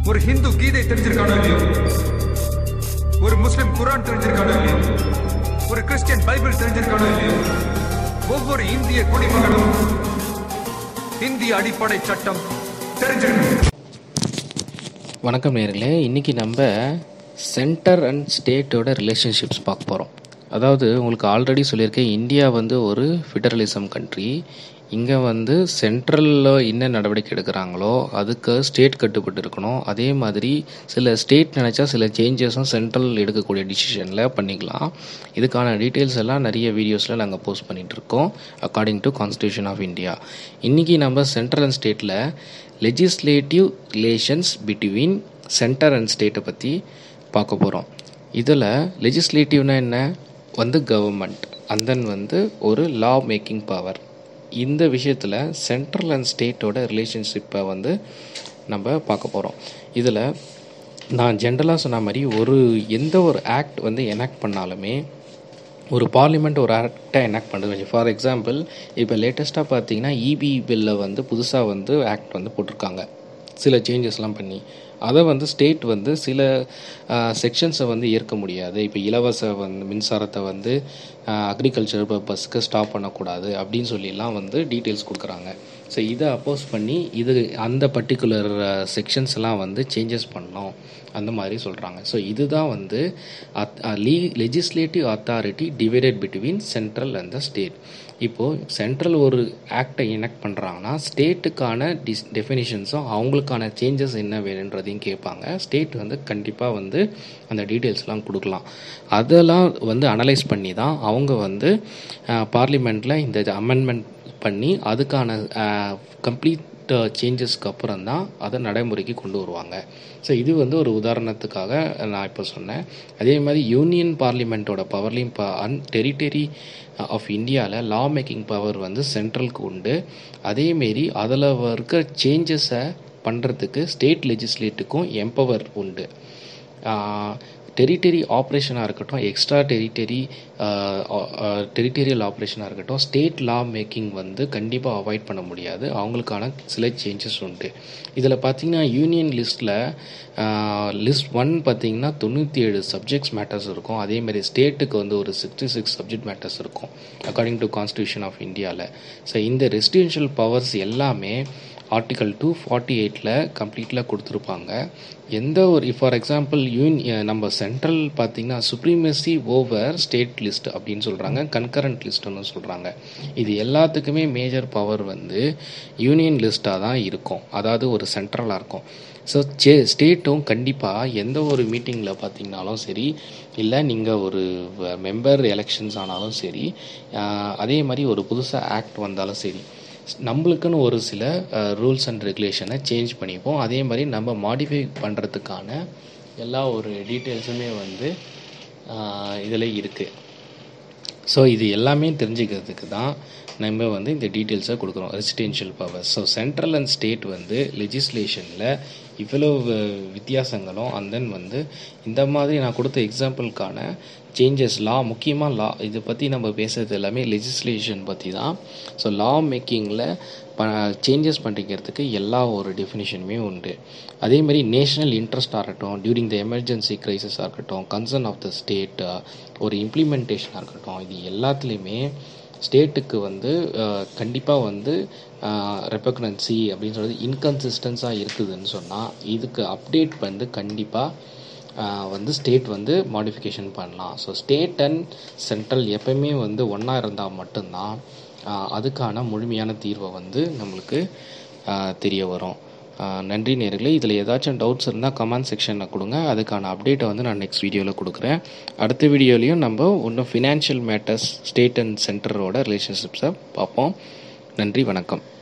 ஒரு ஹிந்து கீதை தெரிஞ்சிருக்கானோ இல்லையோ ஒரு முஸ்லிம் குரான் தெரிஞ்சிருக்கானோ இல்லையோ ஒரு கிறிஸ்டியன் பைபிள் தெரிஞ்சிருக்கானோ இல்லையோ ஒவ்வொரு இந்திய குடிமகனும் இந்திய அடிப்படை சட்டம் தெரிஞ்சிருக்கணும் வணக்கம் நேர்களே இன்றைக்கி நம்ம சென்டர் அண்ட் ஸ்டேட்டோட ரிலேஷன்ஷிப்ஸ் பார்க்க போகிறோம் அதாவது உங்களுக்கு ஆல்ரெடி சொல்லியிருக்கேன் இந்தியா வந்து ஒரு ஃபெடரலிசம் கண்ட்ரி இங்கே வந்து சென்ட்ரலில் என்ன நடவடிக்கை எடுக்கிறாங்களோ அதுக்கு ஸ்டேட் கட்டுப்பட்டு இருக்கணும் அதே மாதிரி சில ஸ்டேட் நினச்சா சில சேஞ்சஸும் சென்ட்ரல் எடுக்கக்கூடிய டிசிஷனில் பண்ணிக்கலாம் இதுக்கான டீட்டெயில்ஸ் எல்லாம் நிறைய வீடியோஸில் நாங்கள் போஸ்ட் பண்ணிகிட்டு இருக்கோம் according to constitution of India இன்றைக்கி நம்ம சென்ட்ரல் அண்ட் ஸ்டேட்டில் legislative relations between centre and ஸ்டேட்டை பற்றி பார்க்க போகிறோம் இதில் லெஜிஸ்லேட்டிவ்னா என்ன வந்து கவர்மெண்ட் அண்ட் தென் வந்து ஒரு லா மேக்கிங் பவர் இந்த விஷயத்தில் சென்ட்ரல் அண்ட் ஸ்டேட்டோட ரிலேஷன்ஷிப்பை வந்து நம்ம பார்க்க போகிறோம் இதில் நான் ஜென்ரலாக சொன்ன மாதிரி ஒரு எந்த ஒரு ஆக்ட் வந்து எனாக்ட் பண்ணாலுமே ஒரு பார்லிமெண்ட் ஒரு ஆக்டை எனாக்ட் பண்ணுறது ஃபார் எக்ஸாம்பிள் இப்போ லேட்டஸ்ட்டாக பார்த்தீங்கன்னா இபி பில்லை வந்து புதுசாக வந்து ஆக்ட் வந்து போட்டிருக்காங்க சில சேஞ்சஸ்லாம் பண்ணி அதை வந்து ஸ்டேட் வந்து சில செக்ஷன்ஸை வந்து ஏற்க முடியாது இப்போ இலவச வந்து மின்சாரத்தை வந்து அக்ரிகல்ச்சர் பர்பஸ்க்கு ஸ்டாப் பண்ணக்கூடாது அப்படின்னு சொல்லிலாம் வந்து டீட்டெயில்ஸ் கொடுக்குறாங்க ஸோ இதை அப்போஸ் பண்ணி இது அந்த பர்டிகுலர் செக்ஷன்ஸ் எல்லாம் வந்து சேஞ்சஸ் பண்ணோம் அந்த மாதிரி சொல்கிறாங்க ஸோ இதுதான் வந்து லீ legislative authority divided between central and the state இப்போது சென்ட்ரல் ஒரு ஆக்டை எனக்ட் பண்ணுறாங்கன்னா ஸ்டேட்டுக்கான டிஸ் டெஃபினிஷன்ஸும் அவங்களுக்கான சேஞ்சஸ் என்ன வேணுன்றதையும் கேட்பாங்க ஸ்டேட் வந்து கண்டிப்பாக வந்து அந்த டீட்டெயில்ஸ்லாம் கொடுக்கலாம் அதெல்லாம் வந்து அனலைஸ் பண்ணி தான் அவங்க வந்து பார்லிமெண்ட்டில் இந்த அமெண்ட்மெண்ட் பண்ணி அதுக்கான கம்ப்ளீட் சேஞ்சஸ்க்கு அப்புறம் தான் அதை நடைமுறைக்கு கொண்டு வருவாங்க ஸோ இது வந்து ஒரு உதாரணத்துக்காக நான் இப்போ சொன்னேன் அதே மாதிரி யூனியன் பார்லிமெண்ட்டோட பவர்லையும் ப அன் டெரிட்டரி ஆஃப் இந்தியாவில் லா மேக்கிங் பவர் வந்து சென்ட்ரலுக்கு உண்டு அதேமாரி அதில் இருக்க சேஞ்சஸை பண்ணுறதுக்கு ஸ்டேட் லெஜிஸ்லேட்டுக்கும் எம்பவர் உண்டு டெரிட்டரி ஆப்ரேஷனாக இருக்கட்டும் எக்ஸ்ட்ரா டெரிட்டரி டெரிட்டரியல் ஆப்ரேஷனாக இருக்கட்டும் ஸ்டேட் லா மேக்கிங் வந்து கண்டிப்பாக அவாய்ட் பண்ண முடியாது அவங்களுக்கான சில சேஞ்சஸ் உண்டு இதில் பார்த்தீங்கன்னா யூனியன் லிஸ்ட்டில் லிஸ்ட் ஒன் பார்த்தீங்கன்னா தொண்ணூற்றி ஏழு சப்ஜெக்ட்ஸ் மேட்டர்ஸ் இருக்கும் அதேமாதிரி ஸ்டேட்டுக்கு வந்து ஒரு சிக்ஸ்டி சிக்ஸ் சப்ஜெக்ட் மேட்டர்ஸ் இருக்கும் அக்கார்டிங் டு கான்ஸ்டியூஷன் ஆஃப் இந்தியாவில் ஸோ இந்த ரெசிடென்ஷியல் பவர்ஸ் எல்லாமே ஆர்டிக்கல் டூ ஃபார்ட்டி எயிட்டில் கம்ப்ளீட்டில் கொடுத்துருப்பாங்க எந்த ஒரு ஃபார் எக்ஸாம்பிள் யூன் நம்ம சென்ட்ரல் பார்த்திங்கன்னா சுப்ரீமசி ஓவர் ஸ்டேட் லிஸ்ட் அப்படின்னு சொல்கிறாங்க கன்கரண்ட் லிஸ்ட்டுன்னு சொல்கிறாங்க இது எல்லாத்துக்குமே மேஜர் பவர் வந்து யூனியன் லிஸ்ட்டாக தான் இருக்கும் அதாவது ஒரு சென்ட்ரலாக இருக்கும் ஸோ சே ஸ்டேட்டும் கண்டிப்பாக எந்த ஒரு மீட்டிங்கில் பார்த்தீங்கனாலும் சரி இல்லை நீங்கள் ஒரு மெம்பர் எலெக்ஷன்ஸ் ஆனாலும் சரி அதே மாதிரி ஒரு புதுசாக ஆக்ட் வந்தாலும் சரி நம்மளுக்குன்னு ஒரு சில ரூல்ஸ் அண்ட் ரெகுலேஷனை சேஞ்ச் பண்ணிப்போம் அதே மாதிரி நம்ம மாடிஃபை பண்ணுறதுக்கான எல்லா ஒரு டீட்டெயில்ஸுமே வந்து இதில் இருக்குது ஸோ இது எல்லாமே தெரிஞ்சுக்கிறதுக்கு தான் நம்ம வந்து இந்த டீட்டெயில்ஸை கொடுக்குறோம் residential power so central and state வந்து லெஜிஸ்லேஷனில் இவ்வளோ வித்தியாசங்களும் அண்ட் தென் வந்து இந்த மாதிரி நான் கொடுத்த எக்ஸாம்பிளுக்கான சேஞ்சஸ் லா முக்கியமாக லா இதை பற்றி நம்ம பேசுகிறது எல்லாமே லெஜிஸ்லேஷன் பற்றி தான் ஸோ லா மேக்கிங்கில் ப சேஞ்சஸ் பண்ணிக்கிறதுக்கு எல்லா ஒரு டெஃபினிஷனுமே உண்டு அதேமாதிரி நேஷ்னல் இன்ட்ரெஸ்டாக இருக்கட்டும் டியூரிங் த எமர்ஜென்சி க்ரைசிஸாக இருக்கட்டும் கன்சர்ன் ஆஃப் த ஸ்டேட் ஒரு இம்ப்ளிமெண்டேஷனாக இருக்கட்டும் இது எல்லாத்துலேயுமே ஸ்டேட்டுக்கு வந்து கண்டிப்பாக வந்து ரெப்பக்னன்சி அப்படின்னு சொல்கிறது இன்கன்சிஸ்டன்ஸாக இருக்குதுன்னு சொன்னால் இதுக்கு அப்டேட் வந்து கண்டிப்பாக வந்து ஸ்டேட் வந்து மாடிஃபிகேஷன் பண்ணலாம் ஸோ ஸ்டேட் அண்ட் சென்ட்ரல் எப்பயுமே வந்து ஒன்றா இருந்தால் மட்டும்தான் அதுக்கான முழுமையான தீர்வை வந்து நம்மளுக்கு தெரிய வரும் நன்றி நேர்களே இதில் ஏதாச்சும் டவுட்ஸ் இருந்தால் கமெண்ட் செக்ஷனில் கொடுங்க அதுக்கான அப்டேட்டை வந்து நான் நெக்ஸ்ட் வீடியோவில் கொடுக்குறேன் அடுத்த வீடியோலையும் நம்ம இன்னும் ஃபினான்ஷியல் மேட்டர்ஸ் ஸ்டேட் அண்ட் சென்டரோட ரிலேஷன்ஷிப்ஸை பார்ப்போம் நன்றி வணக்கம்